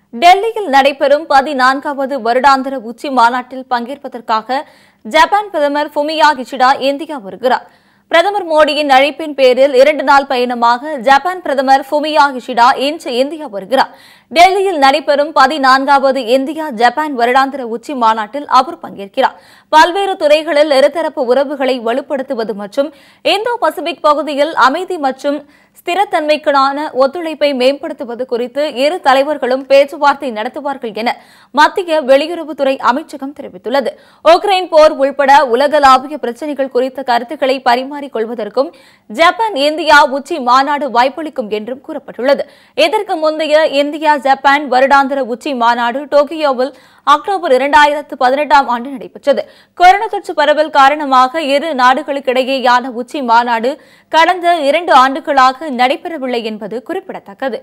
டெல்லியில் நடைபெறும் பதினான்காவது வருடாந்திர உச்சி மாநாட்டில் பங்கேற்பதற்காக ஜப்பான் பிரதமர் ஃபுமியா கிஷிடா இந்தியா வருகிறார் பிரதமர் மோடியின் அழைப்பின் பேரில் இரண்டு நாள் பயணமாக ஜப்பான் பிரதமர் ஃபுமியா கிஷிடா இன்று இந்தியா வருகிறார் டெல்லியில் நடைபெறும் பதினான்காவது இந்தியா ஜப்பான் வருடாந்திர உச்சி மாநாட்டில் அவர் பங்கேற்கிறார் பல்வேறு துறைகளில் இருதரப்பு உறவுகளை வலுப்படுத்துவது மற்றும் இந்தோ பசிபிக் பகுதியில் அமைதி மற்றும் ஸ்திரத்தன்மைக்கான ஒத்துழைப்பை மேம்படுத்துவது குறித்து இரு தலைவர்களும் பேச்சுவார்த்தை நடத்துவார்கள் என மத்திய வெளியுறவுத்துறை அமைச்சகம் தெரிவித்துள்ளது உக்ரைன் போர் உள்பட உலகளாவிய பிரச்சினைகள் குறித்த கருத்துக்களை பரிமாறிக் கொள்வதற்கும் ஜப்பான் இந்தியா உச்சி மாநாடு வாய்ப்பளிக்கும் என்றும் கூறப்பட்டுள்ளது இதற்கு முந்தைய இந்தியா ஜப்பான் வருடாந்திர உச்சி மாநாடு டோக்கியோவில் அக்டோபர் இரண்டாயிரத்து பதினெட்டாம் ஆண்டு நடைபெற்றது கொரோனா தொற்று பரவல் காரணமாக இரு நாடுகளுக்கிடையேயான உச்சி மாநாடு கடந்த இரண்டு ஆண்டுகளாக நடைபெறவில்லை என்பது குறிப்பிடத்தக்கது